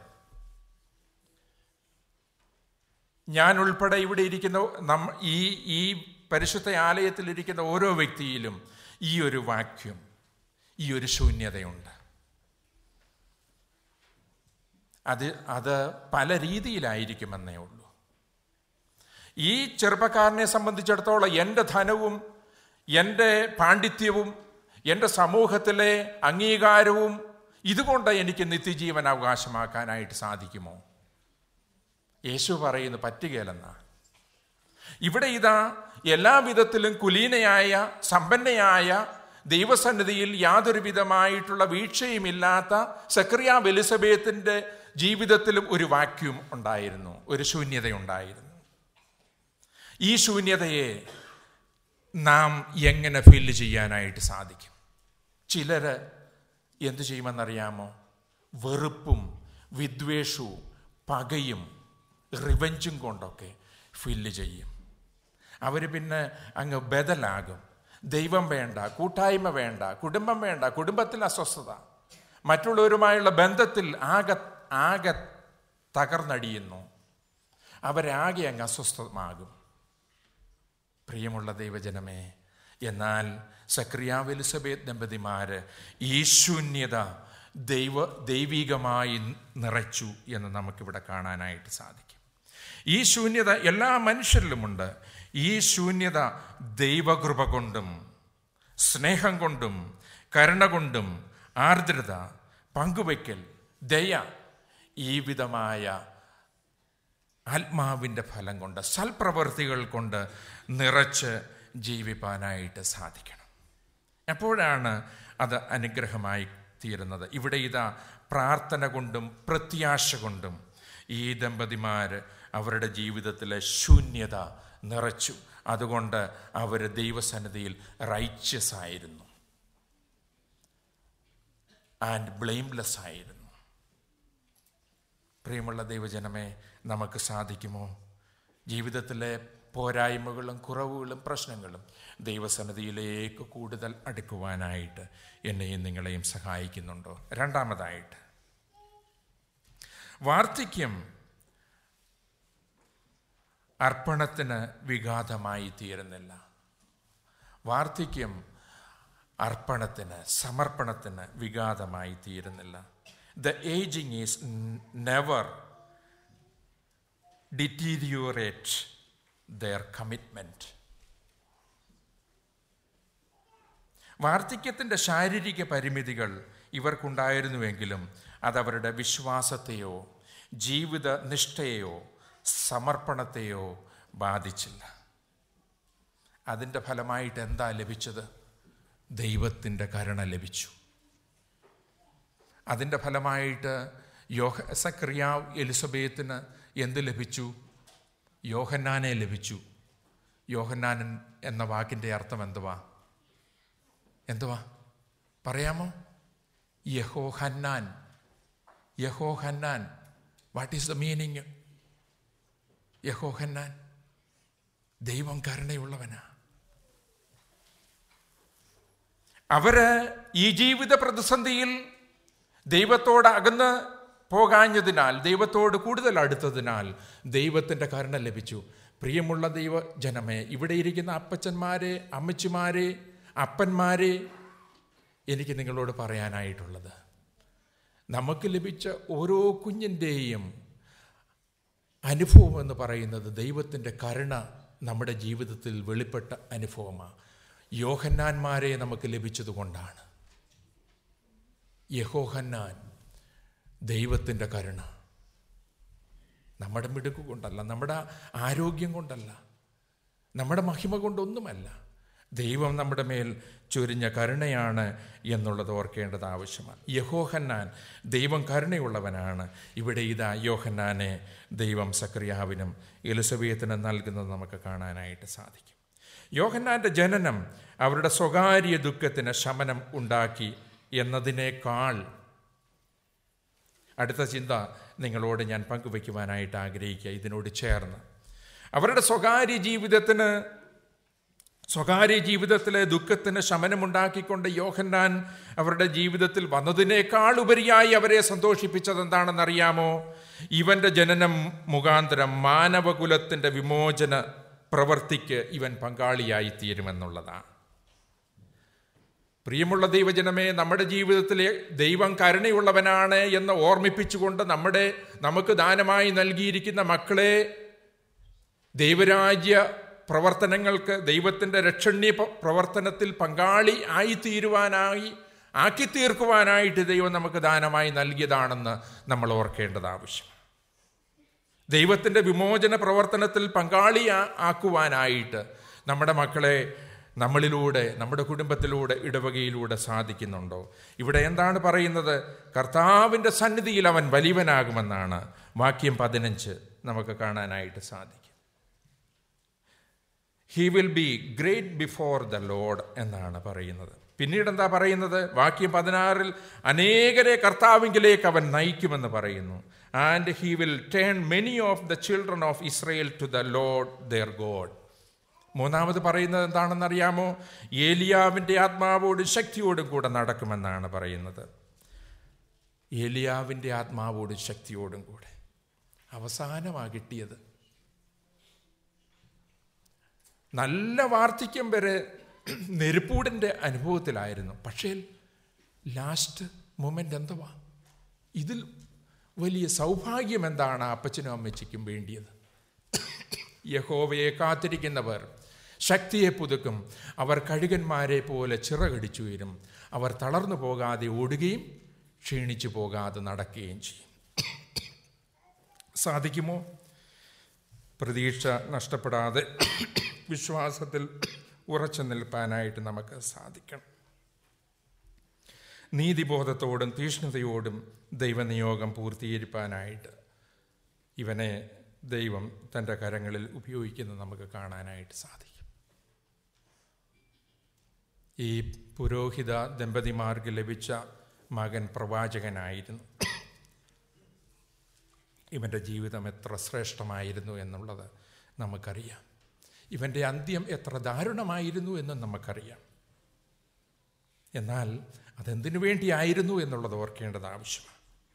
ഞാൻ ഉൾപ്പെടെ ഇവിടെ ഇരിക്കുന്ന നമ്മ ഈ ഈ പരിശുദ്ധ ആലയത്തിൽ ഇരിക്കുന്ന ഓരോ വ്യക്തിയിലും ഈ ഒരു വാക്യം ഈ ഒരു ശൂന്യതയുണ്ട് അത് അത് പല രീതിയിലായിരിക്കുമെന്നേ ഉള്ളൂ ഈ ചെറുപ്പക്കാരനെ സംബന്ധിച്ചിടത്തോളം എൻ്റെ ധനവും എൻ്റെ പാണ്ഡിത്യവും എൻ്റെ സമൂഹത്തിലെ അംഗീകാരവും ഇതുകൊണ്ട് എനിക്ക് നിത്യജീവൻ അവകാശമാക്കാനായിട്ട് സാധിക്കുമോ യേശു പറയുന്നു പറ്റുകയില്ലെന്നാ ഇവിടെ ഇതാ എല്ലാവിധത്തിലും കുലീനയായ സമ്പന്നയായ ദൈവസന്നിധിയിൽ യാതൊരു വിധമായിട്ടുള്ള വീഴ്ചയുമില്ലാത്ത സക്രിയ എലിസബത്തിൻ്റെ ജീവിതത്തിലും ഒരു വാക്യൂം ഉണ്ടായിരുന്നു ഒരു ശൂന്യതയുണ്ടായിരുന്നു ഈ ശൂന്യതയെ നാം എങ്ങനെ ഫില്ല് ചെയ്യാനായിട്ട് സാധിക്കും ചിലർ എന്തു ചെയ്യുമെന്നറിയാമോ വെറുപ്പും വിദ്വേഷവും പകയും റിവഞ്ചും കൊണ്ടൊക്കെ ഫില്ല് ചെയ്യും അവർ പിന്നെ അങ്ങ് ബദലാകും ദൈവം വേണ്ട കൂട്ടായ്മ വേണ്ട കുടുംബം വേണ്ട കുടുംബത്തിൽ അസ്വസ്ഥത മറ്റുള്ളവരുമായുള്ള ബന്ധത്തിൽ ആകെ ആകെ തകർന്നടിയുന്നു അവരാകെ അങ്ങ് അസ്വസ്ഥമാകും പ്രിയമുള്ള ദൈവജനമേ എന്നാൽ സക്രിയാവ് എലിസബേത്ത് ദമ്പതിമാര് ഈ ശൂന്യത ദൈവ ദൈവികമായി നിറച്ചു എന്ന് നമുക്കിവിടെ കാണാനായിട്ട് സാധിക്കും ഈ ശൂന്യത എല്ലാ മനുഷ്യരിലുമുണ്ട് ഈ ശൂന്യത ദൈവകൃപ കൊണ്ടും സ്നേഹം കൊണ്ടും കരുണ കൊണ്ടും ആർദ്രത പങ്കുവയ്ക്കൽ ദയ ഈ വിധമായ ആത്മാവിൻ്റെ ഫലം കൊണ്ട് സൽപ്രവൃത്തികൾ കൊണ്ട് നിറച്ച് ജീവിപ്പാനായിട്ട് സാധിക്കണം എപ്പോഴാണ് അത് അനുഗ്രഹമായി തീരുന്നത് ഇവിടെ ഇതാ പ്രാർത്ഥന കൊണ്ടും പ്രത്യാശ കൊണ്ടും ഈ ദമ്പതിമാർ അവരുടെ ജീവിതത്തിലെ ശൂന്യത നിറച്ചു അതുകൊണ്ട് അവർ ദൈവസന്നിധിയിൽ റൈച്ചസ് ആയിരുന്നു ആൻഡ് ബ്ലെയിംലെസ് ആയിരുന്നു പ്രിയമുള്ള ദൈവജനമേ നമുക്ക് സാധിക്കുമോ ജീവിതത്തിലെ പോരായ്മകളും കുറവുകളും പ്രശ്നങ്ങളും ദൈവസന്നിധിയിലേക്ക് കൂടുതൽ അടുക്കുവാനായിട്ട് എന്നെയും നിങ്ങളെയും സഹായിക്കുന്നുണ്ടോ രണ്ടാമതായിട്ട് വാർദ്ധക്യം അർപ്പണത്തിന് വിഘാതമായി തീരുന്നില്ല വാർദ്ധക്യം അർപ്പണത്തിന് സമർപ്പണത്തിന് വിഘാതമായി തീരുന്നില്ല the aging is never deteriorate their commitment വാർദ്ധക്യത്തിൻ്റെ ശാരീരിക പരിമിതികൾ ഇവർക്കുണ്ടായിരുന്നുവെങ്കിലും അതവരുടെ വിശ്വാസത്തെയോ ജീവിത നിഷ്ഠയെയോ സമർപ്പണത്തെയോ ബാധിച്ചില്ല അതിൻ്റെ ഫലമായിട്ട് എന്താ ലഭിച്ചത് ദൈവത്തിൻ്റെ കരുണ ലഭിച്ചു അതിൻ്റെ ഫലമായിട്ട് യോഹ സക്രിയാവ് എലിസബേത്തിന് എന്ത് ലഭിച്ചു യോഹന്നാനെ ലഭിച്ചു യോഹന്നാൻ എന്ന വാക്കിൻ്റെ അർത്ഥം എന്തുവാ എന്തുവാ പറയാമോ യഹോ ഹന്നാൻ യഹോ ഹന്നാൻ വാട്ട് ഈസ് ദ മീനിങ് യഹോ ഹന്നാൻ ദൈവം കരുണയുള്ളവനാ അവര് ഈ ജീവിത പ്രതിസന്ധിയിൽ ദൈവത്തോട് അകന്ന് പോകാഞ്ഞതിനാൽ ദൈവത്തോട് കൂടുതൽ അടുത്തതിനാൽ ദൈവത്തിൻ്റെ കരുണ ലഭിച്ചു പ്രിയമുള്ള ദൈവ ജനമേ ഇവിടെ ഇരിക്കുന്ന അപ്പച്ചന്മാരെ അമ്മച്ചിമാരെ അപ്പന്മാരെ എനിക്ക് നിങ്ങളോട് പറയാനായിട്ടുള്ളത് നമുക്ക് ലഭിച്ച ഓരോ കുഞ്ഞിൻ്റെയും അനുഭവം എന്ന് പറയുന്നത് ദൈവത്തിൻ്റെ കരുണ നമ്മുടെ ജീവിതത്തിൽ വെളിപ്പെട്ട അനുഭവമാണ് യോഹന്നാന്മാരെ നമുക്ക് ലഭിച്ചതുകൊണ്ടാണ് യഹോഹന്നാൻ ദൈവത്തിൻ്റെ കരുണ നമ്മുടെ മിടുക്ക് കൊണ്ടല്ല നമ്മുടെ ആരോഗ്യം കൊണ്ടല്ല നമ്മുടെ മഹിമ കൊണ്ടൊന്നുമല്ല ദൈവം നമ്മുടെ മേൽ ചൊരിഞ്ഞ കരുണയാണ് എന്നുള്ളത് ഓർക്കേണ്ടത് ആവശ്യമാണ് യഹോഹന്നാൻ ദൈവം കരുണയുള്ളവനാണ് ഇവിടെ ഇതാ യോഹന്നാനെ ദൈവം സക്രിയാവിനും എലിസബേത്തിനും നൽകുന്നത് നമുക്ക് കാണാനായിട്ട് സാധിക്കും യോഹന്നാൻ്റെ ജനനം അവരുടെ സ്വകാര്യ ദുഃഖത്തിന് ശമനം ഉണ്ടാക്കി എന്നതിനേക്കാൾ അടുത്ത ചിന്ത നിങ്ങളോട് ഞാൻ പങ്കുവയ്ക്കുവാനായിട്ട് ആഗ്രഹിക്കുക ഇതിനോട് ചേർന്ന് അവരുടെ സ്വകാര്യ ജീവിതത്തിന് സ്വകാര്യ ജീവിതത്തിലെ ദുഃഖത്തിന് ശമനമുണ്ടാക്കിക്കൊണ്ട് യോഹന്നാൻ അവരുടെ ജീവിതത്തിൽ വന്നതിനേക്കാൾ ഉപരിയായി അവരെ സന്തോഷിപ്പിച്ചത് എന്താണെന്നറിയാമോ ഇവന്റെ ജനനം മുഖാന്തരം മാനവകുലത്തിൻ്റെ വിമോചന പ്രവർത്തിക്ക് ഇവൻ പങ്കാളിയായി തീരുമെന്നുള്ളതാണ് പ്രിയമുള്ള ദൈവജനമേ നമ്മുടെ ജീവിതത്തിലെ ദൈവം കരുണയുള്ളവനാണ് എന്ന് ഓർമ്മിപ്പിച്ചുകൊണ്ട് നമ്മുടെ നമുക്ക് ദാനമായി നൽകിയിരിക്കുന്ന മക്കളെ ദൈവരാജ്യ പ്രവർത്തനങ്ങൾക്ക് ദൈവത്തിൻ്റെ രക്ഷണ്യ പ്രവർത്തനത്തിൽ പങ്കാളി ആയിത്തീരുവാനായി ആക്കി തീർക്കുവാനായിട്ട് ദൈവം നമുക്ക് ദാനമായി നൽകിയതാണെന്ന് നമ്മൾ ഓർക്കേണ്ടത് ആവശ്യം ദൈവത്തിൻ്റെ വിമോചന പ്രവർത്തനത്തിൽ പങ്കാളി ആക്കുവാനായിട്ട് നമ്മുടെ മക്കളെ നമ്മളിലൂടെ നമ്മുടെ കുടുംബത്തിലൂടെ ഇടവകയിലൂടെ സാധിക്കുന്നുണ്ടോ ഇവിടെ എന്താണ് പറയുന്നത് കർത്താവിൻ്റെ സന്നിധിയിൽ അവൻ വലിയവനാകുമെന്നാണ് വാക്യം പതിനഞ്ച് നമുക്ക് കാണാനായിട്ട് സാധിക്കും he will be great before the Lord എന്നാണ് പറയുന്നത് പിന്നീട് എന്താ പറയുന്നത് വാക്യം പതിനാറിൽ അനേകരെ കർത്താവിങ്കിലേക്ക് അവൻ നയിക്കുമെന്ന് പറയുന്നു and he will turn many of the children of Israel to the Lord their God മൂന്നാമത് പറയുന്നത് എന്താണെന്നറിയാമോ ഏലിയാവിൻ്റെ ആത്മാവോടും ശക്തിയോടും കൂടെ നടക്കുമെന്നാണ് പറയുന്നത് ഏലിയാവിൻ്റെ ആത്മാവോടും ശക്തിയോടും കൂടെ അവസാനമാണ് കിട്ടിയത് നല്ല വാർദ്ധക്യം വരെ നെരുപ്പൂടിൻ്റെ അനുഭവത്തിലായിരുന്നു പക്ഷേ ലാസ്റ്റ് മൊമെൻ്റ് എന്തുവാ ഇതിൽ വലിയ സൗഭാഗ്യം എന്താണ് അപ്പച്ചനും അമ്മച്ചിക്കും വേണ്ടിയത് യഹോവയെ കാത്തിരിക്കുന്നവർ ശക്തിയെ പുതുക്കും അവർ കഴുകന്മാരെ പോലെ ചിറകടിച്ചു വരും അവർ തളർന്നു പോകാതെ ഓടുകയും ക്ഷീണിച്ചു പോകാതെ നടക്കുകയും ചെയ്യും സാധിക്കുമോ പ്രതീക്ഷ നഷ്ടപ്പെടാതെ വിശ്വാസത്തിൽ ഉറച്ചു നിൽപ്പാനായിട്ട് നമുക്ക് സാധിക്കണം നീതിബോധത്തോടും തീഷ്ണതയോടും ദൈവനിയോഗം പൂർത്തീകരിപ്പാനായിട്ട് ഇവനെ ദൈവം തൻ്റെ കരങ്ങളിൽ ഉപയോഗിക്കുന്നത് നമുക്ക് കാണാനായിട്ട് സാധിക്കും ഈ പുരോഹിത ദമ്പതിമാർക്ക് ലഭിച്ച മകൻ പ്രവാചകനായിരുന്നു ഇവൻ്റെ ജീവിതം എത്ര ശ്രേഷ്ഠമായിരുന്നു എന്നുള്ളത് നമുക്കറിയാം ഇവൻ്റെ അന്ത്യം എത്ര ദാരുണമായിരുന്നു എന്നും നമുക്കറിയാം എന്നാൽ അതെന്തിനു വേണ്ടിയായിരുന്നു എന്നുള്ളത് ഓർക്കേണ്ടത് ആവശ്യമാണ്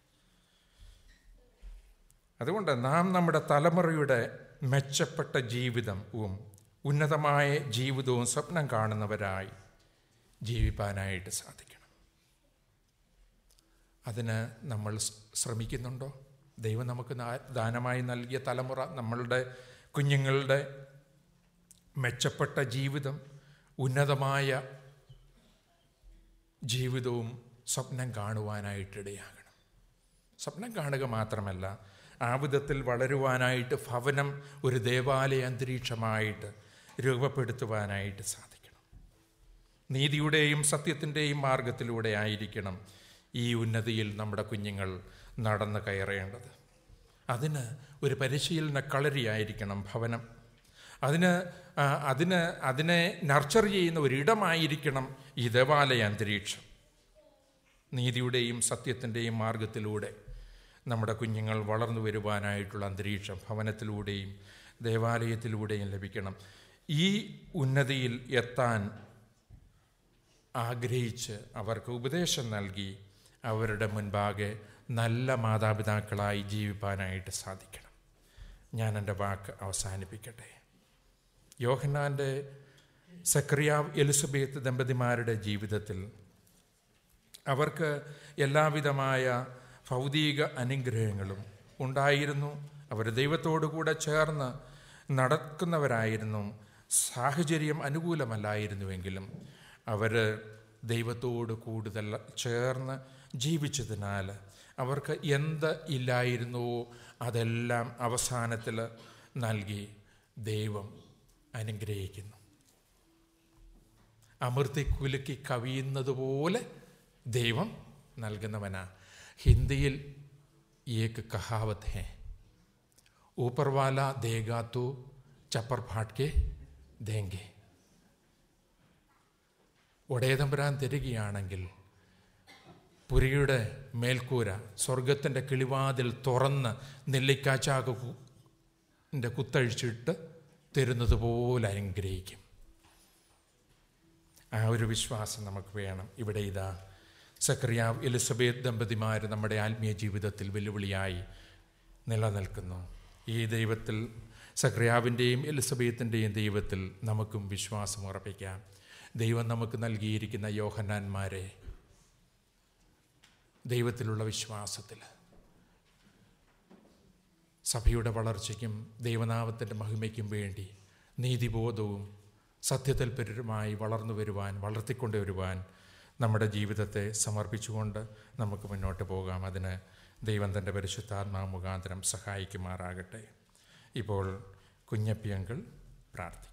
അതുകൊണ്ട് നാം നമ്മുടെ തലമുറയുടെ മെച്ചപ്പെട്ട ജീവിതവും ഉന്നതമായ ജീവിതവും സ്വപ്നം കാണുന്നവരായി ജീവിപ്പാനായിട്ട് സാധിക്കണം അതിന് നമ്മൾ ശ്രമിക്കുന്നുണ്ടോ ദൈവം നമുക്ക് ദാനമായി നൽകിയ തലമുറ നമ്മളുടെ കുഞ്ഞുങ്ങളുടെ മെച്ചപ്പെട്ട ജീവിതം ഉന്നതമായ ജീവിതവും സ്വപ്നം കാണുവാനായിട്ടിടയാകണം സ്വപ്നം കാണുക മാത്രമല്ല ആ വിധത്തിൽ വളരുവാനായിട്ട് ഭവനം ഒരു ദേവാലയ അന്തരീക്ഷമായിട്ട് രൂപപ്പെടുത്തുവാനായിട്ട് സാധിക്കണം നീതിയുടെയും സത്യത്തിൻ്റെയും മാർഗത്തിലൂടെ ആയിരിക്കണം ഈ ഉന്നതിയിൽ നമ്മുടെ കുഞ്ഞുങ്ങൾ നടന്നു കയറേണ്ടത് അതിന് ഒരു പരിശീലന കളരിയായിരിക്കണം ഭവനം അതിന് അതിന് അതിനെ നർച്ചർ ചെയ്യുന്ന ഒരിടമായിരിക്കണം ഈ ദേവാലയ അന്തരീക്ഷം നീതിയുടെയും സത്യത്തിൻ്റെയും മാർഗത്തിലൂടെ നമ്മുടെ കുഞ്ഞുങ്ങൾ വളർന്നു വരുവാനായിട്ടുള്ള അന്തരീക്ഷം ഭവനത്തിലൂടെയും ദേവാലയത്തിലൂടെയും ലഭിക്കണം ഈ ഉന്നതിയിൽ എത്താൻ ആഗ്രഹിച്ച് അവർക്ക് ഉപദേശം നൽകി അവരുടെ മുൻപാകെ നല്ല മാതാപിതാക്കളായി ജീവിപ്പാനായിട്ട് സാധിക്കണം ഞാൻ എൻ്റെ വാക്ക് അവസാനിപ്പിക്കട്ടെ യോഹന്നാൻ്റെ സക്രിയാവ് എലിസബത്ത് ദമ്പതിമാരുടെ ജീവിതത്തിൽ അവർക്ക് എല്ലാവിധമായ ഭൗതിക അനുഗ്രഹങ്ങളും ഉണ്ടായിരുന്നു അവർ ദൈവത്തോടു കൂടെ ചേർന്ന് നടക്കുന്നവരായിരുന്നു സാഹചര്യം അനുകൂലമല്ലായിരുന്നുവെങ്കിലും അവർ ദൈവത്തോട് കൂടുതൽ ചേർന്ന് ജീവിച്ചതിനാൽ അവർക്ക് എന്ത് ഇല്ലായിരുന്നുവോ അതെല്ലാം അവസാനത്തിൽ നൽകി ദൈവം അനുഗ്രഹിക്കുന്നു അമൃത്തി കുലുക്കി കവിയുന്നത് പോലെ ദൈവം നൽകുന്നവനാ ഹിന്ദിയിൽ ഏക്ക് കഹാവത്ത് ഹേ ऊपर वाला देगा तो ചപ്പർ ഫാട്കെ ദേങ്കെ ഒടേതമ്പുരാൻ തരികയാണെങ്കിൽ പുരിയുടെ മേൽക്കൂര സ്വർഗത്തിൻ്റെ കിളിവാതിൽ തുറന്ന് നെല്ലിക്കാച്ചാക്ക് കുത്തഴിച്ചിട്ട് തരുന്നത് പോലെ അനുഗ്രഹിക്കും ആ ഒരു വിശ്വാസം നമുക്ക് വേണം ഇവിടെ ഇതാ സക്രിയാവ് എലിസബത്ത് ദമ്പതിമാർ നമ്മുടെ ആത്മീയ ജീവിതത്തിൽ വെല്ലുവിളിയായി നിലനിൽക്കുന്നു ഈ ദൈവത്തിൽ സക്രിയാവിൻ്റെയും എലിസബത്തിൻ്റെയും ദൈവത്തിൽ നമുക്കും വിശ്വാസം ഉറപ്പിക്കാം ദൈവം നമുക്ക് നൽകിയിരിക്കുന്ന യോഹന്നാന്മാരെ ദൈവത്തിലുള്ള വിശ്വാസത്തിൽ സഭയുടെ വളർച്ചയ്ക്കും ദൈവനാമത്തിൻ്റെ മഹിമയ്ക്കും വേണ്ടി നീതിബോധവും സത്യതൽപരരുമായി വളർന്നു വരുവാൻ വളർത്തിക്കൊണ്ടു വരുവാൻ നമ്മുടെ ജീവിതത്തെ സമർപ്പിച്ചുകൊണ്ട് നമുക്ക് മുന്നോട്ട് പോകാം അതിന് ദൈവം തൻ്റെ പരിശുദ്ധാത്മാ മുഖാന്തരം സഹായിക്കുമാറാകട്ടെ ഇപ്പോൾ കുഞ്ഞപ്പിയങ്കൾ പ്രാർത്ഥിക്കും